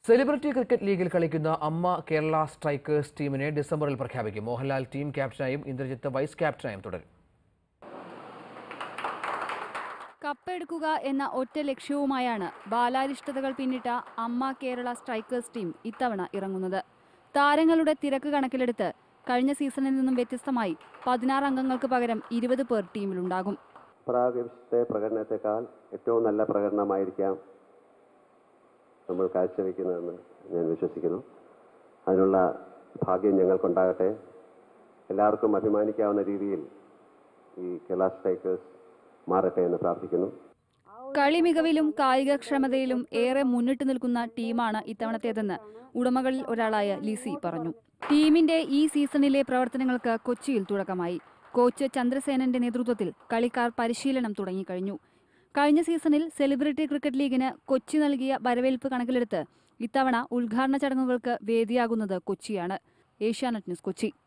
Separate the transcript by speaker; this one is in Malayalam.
Speaker 1: സെലിബ്രിറ്റി ക്രിക്കറ്റ് ലീഗിൽ കളിക്കുന്ന അമ്മ കേരള സ്ട്രൈക്കേഴ്സ് ടീമിനെ ഡിസംബറിൽ പ്രഖ്യാപിക്കും മോഹൻലാൽ ടീം ക്യാപ്റ്റനായും ഇന്ദ്രജിത്ത് വൈസ് ക്യാപ്റ്റനായും തുടരും
Speaker 2: കപ്പെടുക്കുക എന്ന ഒറ്റ ലക്ഷ്യവുമായാണ് ബാലാരിഷ്ടതകൾ പിന്നിട്ട അമ്മ കേരള സ്ട്രൈക്കേഴ്സ് ടീം ഇത്തവണ ഇറങ്ങുന്നത് താരങ്ങളുടെ തിരക്ക് കണക്കിലെടുത്ത് കഴിഞ്ഞ സീസണിൽ നിന്നും വ്യത്യസ്തമായി പതിനാറ് അംഗങ്ങൾക്ക് പകരം ഇരുപത് പേർ ടീമിലുണ്ടാകും
Speaker 3: പ്രാവശ്യത്തെ പ്രകടനത്തെക്കാൾ ഏറ്റവും നല്ല പ്രകടനമായിരിക്കാം നമ്മൾ കാഴ്ചവെക്കുന്നതെന്ന് ഞാൻ വിശ്വസിക്കുന്നു അതിനുള്ള ഭാഗ്യം ഞങ്ങൾക്കുണ്ടാകട്ടെ എല്ലാവർക്കും അഭിമാനിക്കാവുന്ന രീതിയിൽ ഈ കേരള സ്ട്രൈക്കേഴ്സ് മാറട്ടെ എന്ന് പ്രാർത്ഥിക്കുന്നു
Speaker 2: കളി മികവിലും കായികക്ഷമതയിലും ഏറെ മുന്നിട്ട് നിൽക്കുന്ന ടീമാണ് ഇത്തവണത്തേതെന്ന് ഉടമകളിൽ ഒരാളായ ലിസി പറഞ്ഞു ടീമിന്റെ ഈ സീസണിലെ പ്രവർത്തനങ്ങൾക്ക് കൊച്ചിയിൽ തുടക്കമായി കോച്ച് ചന്ദ്രസേനന്റെ നേതൃത്വത്തിൽ കളിക്കാർ പരിശീലനം തുടങ്ങിക്കഴിഞ്ഞു കഴിഞ്ഞ സീസണിൽ സെലിബ്രിറ്റി ക്രിക്കറ്റ് ലീഗിന് കൊച്ചി നൽകിയ വരവേൽപ്പ് കണക്കിലെടുത്ത് ഇത്തവണ ഉദ്ഘാടന ചടങ്ങുകൾക്ക് വേദിയാകുന്നത് കൊച്ചിയാണ് ഏഷ്യാനെറ്റ് ന്യൂസ് കൊച്ചി